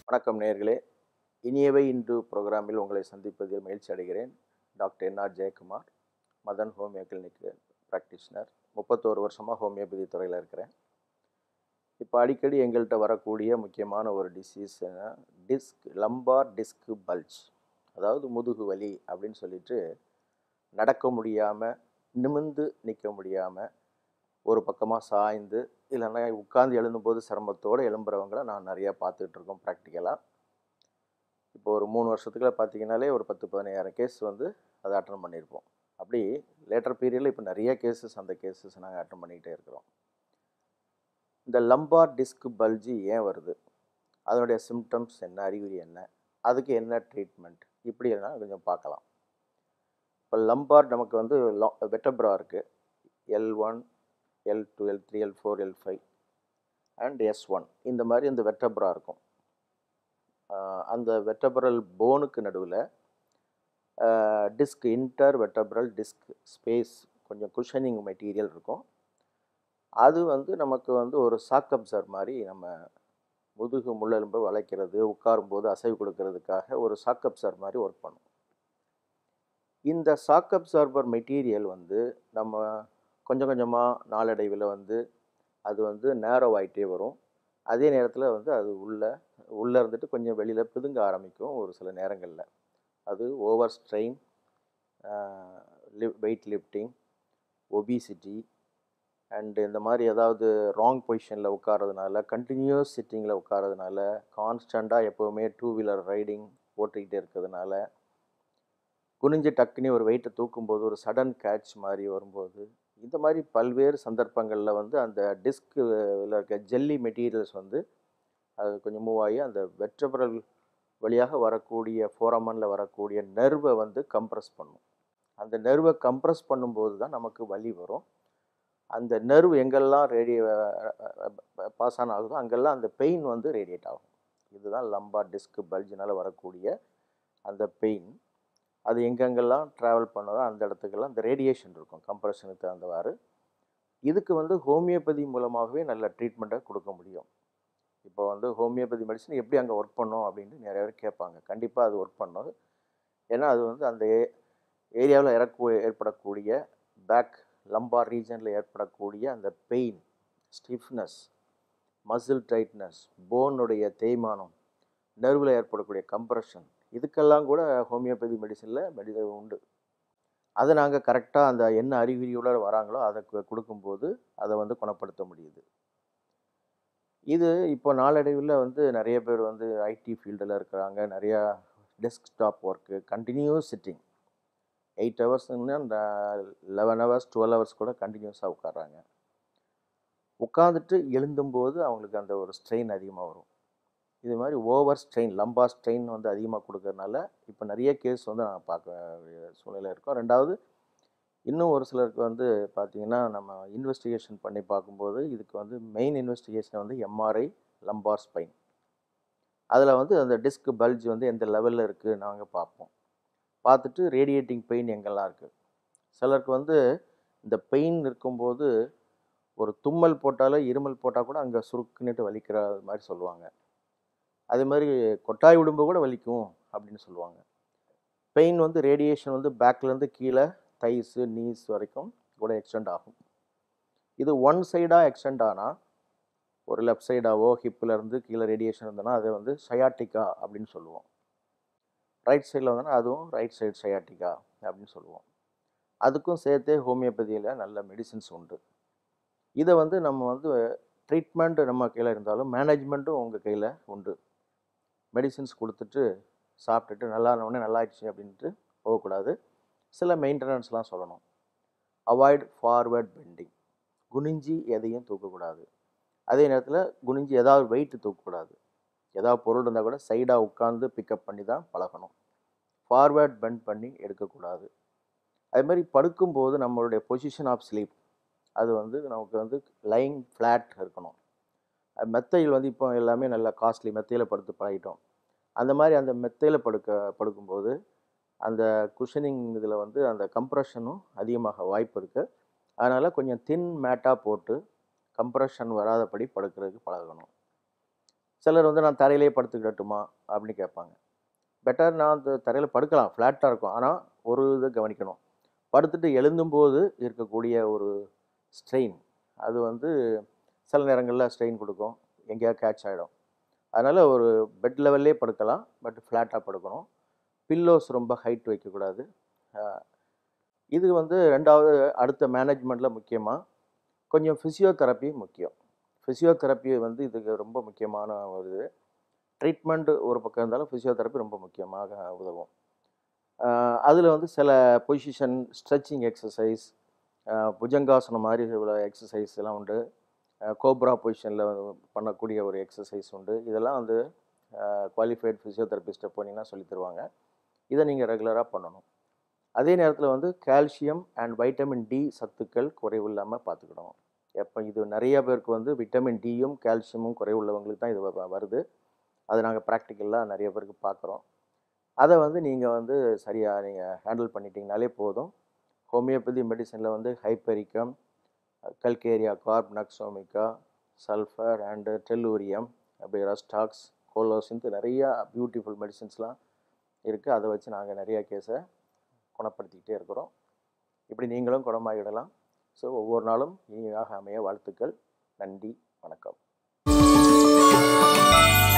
வணக்கம் நேயர்களே இனியவை இன்று ப்ரோக்ராமில் உங்களை சந்திப்பதில் மகிழ்ச்சி அடைகிறேன் doctor NR Jayakumar Madan homeo clinic practitioner முப்பத்தோரு வருஷமாக ஹோமியோபதி துறையில் இருக்கிறேன் இப்போ அடிக்கடி எங்கள்கிட்ட வரக்கூடிய முக்கியமான ஒரு disease disc lumbar disc bulge அதாவது முதுகு வலி அப்படின்னு சொல்லிட்டு நடக்க முடியாமல் நிமிந்து நிற்க முடியாமல் ஒரு பக்கமாக சாய்ந்து இல்லைன்னா உட்கார்ந்து எழுந்தும்போது சிரமத்தோடு எழும்புறவங்கள நான் நிறையா பார்த்துக்கிட்டு இருக்கோம் ப்ராக்டிக்கலாக இப்போ ஒரு மூணு வருஷத்துக்குள்ள பார்த்தீங்கன்னாலே ஒரு பத்து பதினாயிரம் கேஸ் வந்து அதை அட்டன் பண்ணியிருப்போம் அப்படி லேட்டர் பீரியடில் இப்போ நிறைய கேசஸ் அந்த கேசஸ் நாங்கள் அட்டன் பண்ணிக்கிட்டே இருக்கிறோம் இந்த லம்பார் டிஸ்க் பல்ஜி ஏன் வருது அதனுடைய சிம்டம்ஸ் என்ன அறிகுறி என்ன அதுக்கு என்ன ட்ரீட்மெண்ட் இப்படி எல்லாம் கொஞ்சம் பார்க்கலாம் இப்போ லம்பார் நமக்கு வந்து வெட்டப்ரா இருக்குது L one L two L three L four L five and S one இந்த மாதிரி இந்த வெட்டப்ரா இருக்கும் ஆஹ் அந்த வெட்டபரல் போனுக்கு நடுவில் disc intervertebral disc space கொஞ்சம் குஷனிங் மெட்டீரியல் இருக்கும் அது வந்து நமக்கு வந்து ஒரு சாக் அப்சர் மாதிரி நம்ம முதுகு முள்ளெலும்பை வளைக்கிறது உட்காரும்போது அசைவு கொடுக்கறதுக்காக ஒரு சாக் அப்சர் மாதிரி ஒர்க் பண்ணும் இந்த சாக் அப்சார்பர் மெட்டீரியல் வந்து நம்ம கொஞ்சம் கொஞ்சமாக நாளடைவில் வந்து அது வந்து நேரோ ஆகிட்டே வரும் அதே நேரத்தில் வந்து அது உள்ள உள்ளே இருந்துட்டு கொஞ்சம் வெளியில் பிதுங்க ஆரம்பிக்கும் ஒரு சில நேரங்களில் அது over strain weight lifting obesity and இந்த மாதிரி ஏதாவது ராங் பொசிஷனில் உட்காரதுனால கண்டினியூஸ் சிட்டிங்கில் உட்காரதுனால கான்ஸ்டண்ட்டாக எப்போவுமே டூ வீலர் ரைடிங் ஓட்டிக்கிட்டே இருக்கிறதுனால குனிஞ்சு டக்குன்னு ஒரு வெயிட்டை தூக்கும்போது ஒரு சடன் கேட்ச் மாதிரி வரும்போது இந்த மாதிரி பல்வேறு சந்தர்ப்பங்களில் வந்து அந்த டிஸ்கில் இருக்க ஜெல்லி மெட்டீரியல்ஸ் வந்து அது கொஞ்சம் மூவ் ஆகி அந்த வெற்றபரல் வழியாக வரக்கூடிய ஃபோரமனில் வரக்கூடிய நர்வை வந்து கம்ப்ரஸ் பண்ணும் அந்த நர்வை கம்ப்ரஸ் பண்ணும்போது தான் நமக்கு வலி வரும் அந்த நர்வ் எங்கெல்லாம் ரேடியோ பாஸ் ஆன் ஆகுதோ அங்கெல்லாம் அந்த பெயின் வந்து ரேடியேட் ஆகும் இதுதான் லம்பா டிஸ்க் பல்ஜினால் வரக்கூடிய அந்த பெயின் அது எங்கெங்கெல்லாம் ட்ராவல் பண்ணதோ அந்த இடத்துக்கெல்லாம் அந்த ரேடியேஷன் இருக்கும் கம்ப்ரெஷனுக்கு தகுந்தவாறு இதுக்கு வந்து ஹோமியோபதி மூலமாகவே நல்ல ட்ரீட்மெண்ட்டை கொடுக்க முடியும் இப்போ வந்து ஹோமியோபதி மெடிசன் எப்படி அங்கே ஒர்க் பண்ணும் அப்படின்னு நிறைய பேர் கேட்பாங்க கண்டிப்பாக அது ஒர்க் பண்ணும் ஏன்னா அது வந்து அந்த ஏரியாவில் இறக்கு ஏற்படக்கூடிய பேக் லம்பார் ரீஜனில் ஏற்படக்கூடிய அந்த பெயின் ஸ்டிஃப்னஸ் மசில் டைட்னஸ் போனுடைய தேய்மானம் நர்வில் ஏற்படக்கூடிய கம்ப்ரெஷன் இதுக்கெல்லாம் கூட ஹோமியோபதி மெடிசனில் மெடிசன் உண்டு அதை நாங்கள் கரெக்டாக அந்த என்ன அறிகுறியோடு வராங்களோ அதை கொடுக்கும்போது அதை வந்து குணப்படுத்த முடியுது இது இப்போ நாளடைவில் வந்து நிறைய பேர் வந்து ஐடி ஃபீல்டில் இருக்கிறாங்க நிறையா desktop work continuous sitting eight ஹவர்ஸ்னா இந்த லெவன் ஹவர்ஸ் டுவெல் ஹவர்ஸ் கூட கண்டினியூஸாக உட்காடுறாங்க உட்காந்துட்டு எழுந்தும்போது அவங்களுக்கு அந்த ஒரு ஸ்ட்ரெயின் அதிகமாக வரும் இது மாதிரி ஓவர் ஸ்ட்ரெயின் லம்பா ஸ்ட்ரெயின் வந்து அதிகமாக கொடுக்கறனால இப்போ நிறைய கேஸ் வந்து நாங்கள் பார்க்க சூழ்நிலை இருக்கோம் ரெண்டாவது இன்னும் ஒரு சிலருக்கு வந்து பார்த்திங்கன்னா நம்ம இன்வெஸ்டிகேஷன் பண்ணி பார்க்கும்போது இதுக்கு வந்து மெயின் இன்வெஸ்டிகேஷன் வந்து எம்ஆர்ஐ லம்பார் ஸ்பைன் அதில் வந்து அந்த டிஸ்க் பல்ஜ் வந்து எந்த லெவலில் இருக்குது நாங்கள் பார்ப்போம் பார்த்துட்டு ரேடியேட்டிங் பெயின் எங்கெல்லாம் இருக்குது சிலருக்கு வந்து இந்த பெயின் இருக்கும்போது ஒரு தும்மல் போட்டாலோ இருமல் போட்டால் கூட அங்கே சுருக்குன்னுட்டு வலிக்கிற மாதிரி சொல்லுவாங்க அதே மாதிரி கொட்டாய் உடம்பு கூட வலிக்கும் அப்படின்னு சொல்லுவாங்க பெயின் வந்து ரேடியேஷன் வந்து பேக்லேருந்து கீழே தைஸு நீஸ் வரைக்கும் கூட எக்ஸ்டெண்ட் ஆகும் இது ஒன் சைடாக எக்ஸ்டெண்ட் ஆனால் ஒரு லெஃப்ட் சைடாவோ ஹிப்பிலேருந்து கீழே ரேடியேஷன் இருந்ததுன்னா அதை வந்து சயாட்டிக்கா அப்படின்னு சொல்லுவோம் ரைட் சைடில் வந்தோன்னா அதுவும் ரைட் சைடு சயாட்டிக்கா அப்படின்னு சொல்லுவோம் அதுக்கும் சேர்த்தே ஹோமியோபதியில் நல்ல மெடிசின்ஸ் உண்டு இதை வந்து நம்ம வந்து ட்ரீட்மெண்ட் நம்ம கையில் இருந்தாலும் மேனேஜ்மெண்ட்டும் உங்கள் கையில் உண்டு மெடிசின்ஸ் கொடுத்துட்டு சாப்பிட்டுட்டு நல்லா உடனே நல்லா ஆயிடுச்சு அப்படின்ட்டு போகக்கூடாது சில மெயின்டெனன்ஸ்லாம் சொல்லணும் அவாய்ட் ஃபார்வேர்ட் பெண்டிங் குனிஞ்சி எதையும் தூக்கக்கூடாது அதே நேரத்தில் குனிஞ்சி ஏதாவது வெயிட்டு தூக்கக்கூடாது ஏதாவது பொருள் இருந்தால் கூட சைடாக உட்காந்து பிக்கப் பண்ணி தான் பழகணும் ஃபார்வேர்ட் பெண்ட் பண்ணி எடுக்கக்கூடாது அதே மாதிரி படுக்கும்போது நம்மளுடைய பொசிஷன் ஆஃப் ஸ்லீப் அது வந்து நமக்கு வந்து லைங் ஃப்ளாட் இருக்கணும் மெத்தையில் வந்து இப்போ எல்லாமே நல்லா காஸ்ட்லி மெத்தையில் படுத்து பழகிட்டோம் அந்த மாதிரி அந்த மெத்தையில் படுக்க படுக்கும்போது அந்த குஷனிங் இதில் வந்து அந்த கம்ப்ரெஷனும் அதிகமாக வாய்ப்பு இருக்குது அதனால் கொஞ்சம் தின் மேட்டாக போட்டு கம்ப்ரெஷன் வராதபடி படுக்கிறதுக்கு பழகணும் சிலர் வந்து நான் தரையிலே படுத்துக்கிடட்டுமா அப்படின்னு கேட்பாங்க பெட்டர் நான் அந்த தரையில் படுக்கலாம் ஃப்ளாட்டாக இருக்கும் ஆனால் ஒரு இதை கவனிக்கணும் படுத்துட்டு எழுந்தும்போது இருக்கக்கூடிய ஒரு ஸ்ட்ரெயின் அது வந்து சில நேரங்களில் ஸ்ட்ரெயின் கொடுக்கும் எங்கேயா கேட்ச் ஆகிடும் அதனால் ஒரு பெட் லெவல்லே படுக்கலாம் பட் ஃப்ளாட்டாக படுக்கணும் பில்லோஸ் ரொம்ப ஹைட் வைக்கக்கூடாது அஹ் இது வந்து ரெண்டாவது அடுத்த மேனேஜ்மெண்ட்டில் முக்கியமாக கொஞ்சம் ஃபிசியோதெரப்பி முக்கியம் ஃபிசியோதெரப்பி வந்து இதுக்கு ரொம்ப முக்கியமான ஒரு இது ட்ரீட்மெண்ட் ஒரு பக்கம் இருந்தாலும் ஃபிசியோதெரப்பி ரொம்ப முக்கியமாக உதவும் அதில் வந்து சில பொசிஷன் ஸ்ட்ரெச்சிங் எக்ஸசைஸ் புஜங்காசனம் மாதிரி உள்ள எக்ஸசைஸ் எல்லாம் உண்டு கோப்ரா பொசிஷனில் பண்ணக்கூடிய ஒரு எக்ஸசைஸ் உண்டு இதெல்லாம் வந்து குவாலிஃபைட் ஃபிசியோதெரபிஸ்ட்டை போனீங்கன்னா சொல்லித் தருவாங்க இதை நீங்கள் ரெகுலராக பண்ணணும் அதே நேரத்தில் வந்து கால்சியம் அண்ட் வைட்டமின் டி சத்துக்கள் குறைவு இல்லாமல் பார்த்துக்கணும் எப்போ இது நிறைய பேருக்கு வந்து விட்டமின் டியும் கால்சியமும் குறைவுள்ளவங்களுக்கு தான் இது வ- வருது அது நாங்கள் ப்ராக்டிக்கலாக நிறைய பேருக்கு பார்க்குறோம் அதை வந்து நீங்கள் வந்து சரியாக நீங்கள் ஹேண்டில் பண்ணிட்டீங்கனாலே போதும் ஹோமியோபதி மெடிசனில் வந்து hypericum calcarea carb nux vomica sulphur and tellurium அப்படி ரஸ்டாக்ஸ் கோலோசின்ட்டு நிறையா பியூட்டிஃபுல் மெடிசின்ஸ்லாம் இருக்குது அதை வச்சு நாங்கள் நிறைய கேஸை குணப்படுத்திக்கிட்டே இருக்கிறோம் இப்படி நீங்களும் குணமாகிடலாம் ஸோ ஒவ்வொரு நாளும் இனிமையாக அமைய வாழ்த்துக்கள் நன்றி வணக்கம்